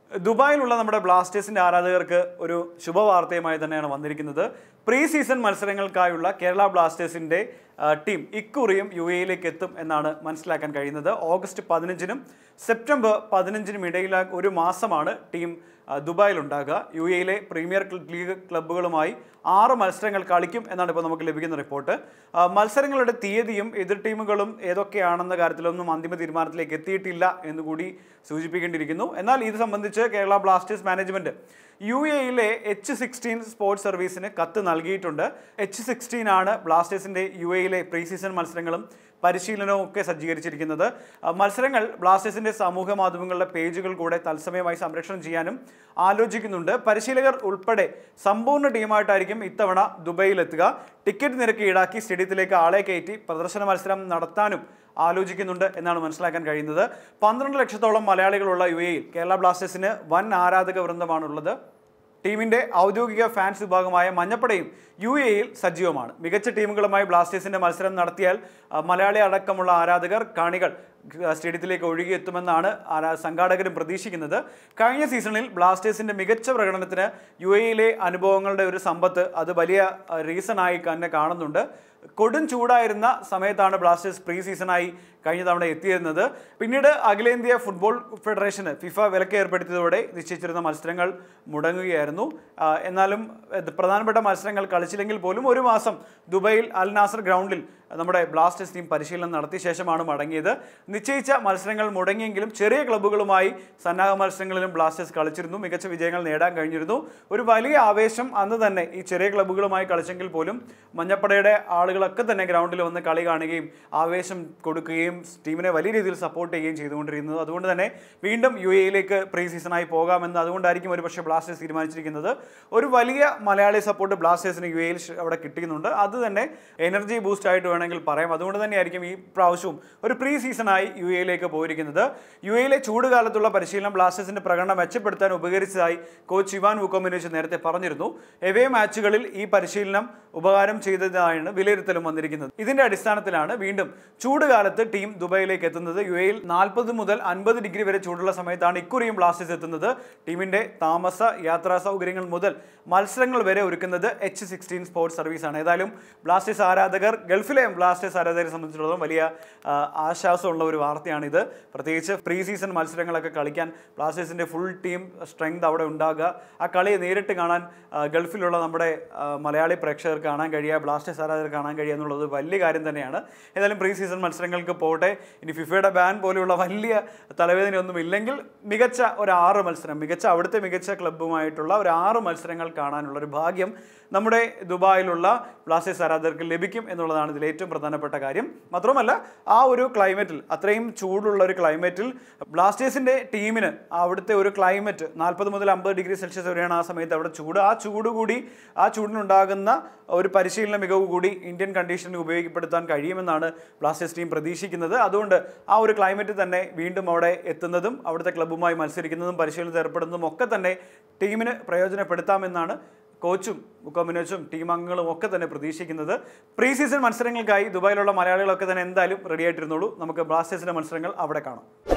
ദുബായിലുള്ള നമ്മുടെ ബ്ലാസ്റ്റേഴ്സിന്റെ ആരാധകർക്ക് ഒരു ശുഭവാർത്തയുമായി തന്നെയാണ് വന്നിരിക്കുന്നത് പ്രീ സീസൺ മത്സരങ്ങൾക്കായുള്ള കേരള ബ്ലാസ്റ്റേഴ്സിന്റെ ആ, ടീം ഇക്കുറിയും യു എയിലേക്ക് എത്തും എന്നാണ് മനസ്സിലാക്കാൻ കഴിയുന്നത് ഓഗസ്റ്റ് പതിനഞ്ചിനും സെപ്റ്റംബർ പതിനഞ്ചിനും ഇടയിൽ ഒരു മാസമാണ് ടീം ആ, ദുബായിൽ ഉണ്ടാകുക യു എയിലെ പ്രീമിയർ ക്ല- ലീഗ് ക്ലബ്ബുകളുമായി ആറ് മത്സരങ്ങൾ കളിക്കും എന്നാണ് ഇപ്പോൾ നമുക്ക് ലഭിക്കുന്ന റിപ്പോർട്ട് ആ, മത്സരങ്ങളുടെ തീയതിയും എതിർ ടീമുകളും ഏതൊക്കെയാണെന്ന കാര്യത്തിലൊന്നും അന്തിമ തീരുമാനത്തിലേക്ക് എത്തിയിട്ടില്ല എന്നുകൂടി സൂചിപ്പിക്കേണ്ടിയിരിക്കുന്നു എന്നാൽ ഇത് സംബന്ധിച്ച് കേരള ബ്ലാസ്റ്റേഴ്സ് മാനേജ്മെന്റ് യു എയിലെ എച്ച് സിക്സ്റ്റീൻ സ്പോർട്സ് സർവീസിന് കത്ത് നൽകിയിട്ടുണ്ട് എച്ച് സിക്സ്റ്റീൻ ആണ് ബ്ലാസ്റ്റേഴ്സിന്റെ യു എയിലെ പ്രീ സീസൺ മത്സരങ്ങളും പരിശീലനവും ഒക്കെ സജ്ജീകരിച്ചിരിക്കുന്നത് ആ, മത്സരങ്ങൾ ബ്ലാസ്റ്റേഴ്സിന്റെ സാമൂഹ്യ മാധ്യമങ്ങളുടെ പേജുകൾ കൂടെ തത്സമയമായി സംരക്ഷണം ചെയ്യാനും ആലോചിക്കുന്നുണ്ട് പരിശീലകർ ഉൾപ്പെടെ സമ്പൂർണ്ണ ടീമായിട്ടായിരിക്കും ഇത്തവണ ദുബൈയിലെത്തുക ടിക്കറ്റ് നിരക്ക് ഈടാക്കി സ്റ്റേഡിയത്തിലേക്ക് ആളെ കയറ്റി പ്രദർശന മത്സരം നടത്താനും ആലോചിക്കുന്നുണ്ട് എന്നാണ് മനസ്സിലാക്കാൻ കഴിയുന്നത് പന്ത്രണ്ട് ലക്ഷത്തോളം മലയാളികളുള്ള യു എയിൽ കേരള ബ്ലാസ്റ്റേഴ്സിന് വൻ ആരാധക വൃന്ദമാണുള്ളത് ടീമിന്റെ ഔദ്യോഗിക ഫാൻസ് വിഭാഗമായ മഞ്ഞപ്പടയും യു എയിൽ സജീവമാണ് മികച്ച ടീമുകളുമായി ബ്ലാസ്റ്റേഴ്സിന്റെ മത്സരം നടത്തിയാൽ ആ, മലയാളി അടക്കമുള്ള ആരാധകർ കാണികൾ ആ, സ്റ്റേഡിയത്തിലേക്ക് ഒഴുകിയെത്തുമെന്നാണ് ആരാ സംഘാടകരും പ്രതീക്ഷിക്കുന്നത് കഴിഞ്ഞ സീസണിൽ ബ്ലാസ്റ്റേഴ്സിന്റെ മികച്ച പ്രകടനത്തിന് യു എയിലെ അനുഭവങ്ങളുടെ ഒരു സമ്പത്ത് അത് വലിയ റീസൺ ആയി തന്നെ കാണുന്നുണ്ട് കൊടും ചൂടായിരുന്ന സമയത്താണ് ബ്ലാസ്റ്റേഴ്സ് പ്രീ സീസണായി കഴിഞ്ഞ തവണ എത്തിയിരുന്നത് പിന്നീട് അഖിലേന്ത്യാ ഫുട്ബോൾ ഫെഡറേഷന് ഫിഫ വിലക്ക് ഏർപ്പെടുത്തിയതോടെ നിശ്ചയിച്ചിരുന്ന മത്സരങ്ങൾ മുടങ്ങുകയായിരുന്നു ആ, എന്നാലും ഇത് പ്രധാനപ്പെട്ട മത്സരങ്ങൾ കളിച്ചില്ലെങ്കിൽ പോലും ഒരു മാസം ദുബൈയിൽ അൽ നാസർ ഗ്രൗണ്ടിൽ നമ്മുടെ ബ്ലാസ്റ്റേഴ്സ് ടീം പരിശീലനം നടത്തിയ ശേഷമാണ് മടങ്ങിയത് നിശ്ചയിച്ച മത്സരങ്ങൾ മുടങ്ങിയെങ്കിലും ചെറിയ ക്ലബ്ബുകളുമായി സന്നാഹ മത്സരങ്ങളിലും ബ്ലാസ്റ്റേഴ്സ് കളിച്ചിരുന്നു മികച്ച വിജയങ്ങൾ നേടാൻ കഴിഞ്ഞിരുന്നു ഒരു വലിയ ആവേശം അന്ന് തന്നെ ഈ ചെറിയ ക്ലബ്ബുകളുമായി കളിച്ചെങ്കിൽ പോലും മഞ്ഞപ്പടയുടെ ആളുകളൊക്കെ തന്നെ ഗ്രൗണ്ടിൽ വന്ന് കളി കാണുകയും ആവേശം കൊടുക്കുകയും ടീമിനെ വലിയ രീതിയിൽ സപ്പോർട്ട് ചെയ്യുകയും ചെയ്തുകൊണ്ടിരുന്നത് അതുകൊണ്ട് തന്നെ വീണ്ടും യു എയിലേക്ക് പ്രീ സീസണായി പോകാമെന്ന് അതുകൊണ്ടായിരിക്കും ഒരു പക്ഷേ ബ്ലാസ്റ്റേഴ്സ് തീരുമാനിച്ചിരിക്കുന്നത് ഒരു വലിയ മലയാളി സപ്പോർട്ട് ബ്ലാസ്റ്റേഴ്സിന് യു എയിൽ അവിടെ കിട്ടുന്നുണ്ട് അത് തന്നെ എനർജി ബൂസ്റ്റ് ആയിട്ട് വേണമെങ്കിൽ പറയാം അതുകൊണ്ട് തന്നെയായിരിക്കും ഈ പ്രാവശ്യവും ഒരു പ്രീ സീസണായി യു എയിലേക്ക് പോയിരിക്കുന്നത് യു എയിലെ ചൂടുകാലത്തുള്ള പരിശീലനം ബ്ലാസ്റ്റേഴ്സിന്റെ പ്രകടനം മെച്ചപ്പെടുത്താൻ ഉപകരിച്ചതായി കോച്ച് ഇവാൻ വുക്കോമിനോച്ച് നേരത്തെ പറഞ്ഞിരുന്നു എവേ മാച്ചുകളിൽ ഈ പരിശീലനം ഉപകാരം ചെയ്തതായാണ് വിലയിരുത്തലും വന്നിരിക്കുന്നത് ഇതിന്റെ അടിസ്ഥാനത്തിലാണ് വീണ്ടും ചൂടുകാലത്ത് ടീം ദുബായിലേക്ക് എത്തുന്നത് യു എയിൽ നാൽപ്പത് മുതൽ അൻപത് ഡിഗ്രി വരെ ചൂടുള്ള സമയത്താണ് ഇക്കുറിയും ബ്ലാസ്റ്റേഴ്സ് എത്തുന്നത് ടീമിന്റെ താമസ യാത്രാ സൗകര്യങ്ങൾ മുതൽ മത്സരങ്ങൾ വരെ ഒരുക്കുന്നത് എച്ച് സിക്സ്റ്റീൻ സ്പോർട്സ് സർവീസാണ് ഏതായാലും ബ്ലാസ്റ്റേഴ്സ് ആരാധകർ ഗൾഫിലെ ബ്ലാസ്റ്റേഴ്സ് ആരാധകരെ സംബന്ധിച്ചിടത്തോളം വലിയ ആ, ആശ്വാസമുള്ള ഒരു വാർത്തയാണിത് പ്രത്യേകിച്ച് പ്രീ സീസൺ മത്സരങ്ങളൊക്കെ കളിക്കാൻ ബ്ലാസ്റ്റേഴ്സിന്റെ ഫുൾ ടീം സ്ട്രെങ്ത് അവിടെ ഉണ്ടാകുക ആ കളി നേരിട്ട് കാണാൻ ആ, ഗൾഫിലുള്ള നമ്മുടെ ആ, മലയാളി പ്രേക്ഷകർക്ക് കാണാൻ കഴിയുക ബ്ലാസ്റ്റേഴ്സ് ആരാധകർ കാണാൻ കഴിയുക എന്നുള്ളത് വലിയ കാര്യം തന്നെയാണ് ഏതായാലും പ്രീ സീസൺ മത്സരങ്ങൾക്ക് പോട്ടെ ഇനി ഫിഫയുടെ ബാൻ പോലെയുള്ള വലിയ തലവേദനയൊന്നും ഇല്ലെങ്കിൽ മികച്ച ഒരു ആറ് മത്സരം മികച്ച അവിടുത്തെ മികച്ച ക്ലബ്ബുമായിട്ടുള്ള ഒരു ആറ് മത്സരങ്ങൾ കാണാനുള്ള ഒരു ഭാഗ്യം നമ്മുടെ ദുബായിലുള്ള ബ്ലാസ്റ്റേഴ്സ് ആരാധകർക്ക് ലഭിക്കും എന്നുള്ളതാണ് ഇതിൽ ഏറ്റവും പ്രധാനപ്പെട്ട കാര്യം മാത്രമല്ല ആ ഒരു ക്ലൈമറ്റിൽ അത്രയും ചൂടുള്ള ഒരു ക്ലൈമറ്റിൽ ബ്ലാസ്റ്റേഴ്സിന്റെ ടീമിന് അവിടുത്തെ ഒരു ക്ലൈമറ്റ് നാൽപ്പത് മുതൽ അമ്പത് ഡിഗ്രി സെൽഷ്യസ് വരെയാണ് ആ സമയത്ത് അവിടെ ചൂട് ആ ചൂട് കൂടി ആ ചൂടിനുണ്ടാകുന്ന ഒരു പരിശീലന മികവ് കൂടി ഇന്ത്യൻ കണ്ടീഷനിൽ ഉപയോഗപ്പെടുത്താൻ കഴിയുമെന്നാണ് ബ്ലാസ്റ്റേഴ്സ് ടീം പ്രതീക്ഷിക്കുന്നത് അതുകൊണ്ട് ആ ഒരു ക്ലൈമറ്റ് തന്നെ വീണ്ടും അവിടെ എത്തുന്നതും അവിടുത്തെ ക്ലബ്ബുമായി മത്സരിക്കുന്നതും പരിശീലനത്തിൽ ഏർപ്പെടുന്നതും ഒക്കെ തന്നെ ടീമിന് പ്രയോജനപ്പെടുത്താമെന്നാണ് കോച്ചും മുക്കോമിനോച്ചും ടീം അംഗങ്ങളും ഒക്കെ തന്നെ പ്രതീക്ഷിക്കുന്നത് പ്രീ സീസൺ മത്സരങ്ങൾക്കായി ദുബായിലുള്ള മലയാളികളൊക്കെ തന്നെ എന്തായാലും റെഡി ആയിട്ടിരുന്നുള്ളൂ നമുക്ക് ബ്ലാസ്റ്റേഴ്സിന്റെ മത്സരങ്ങൾ അവിടെ കാണാം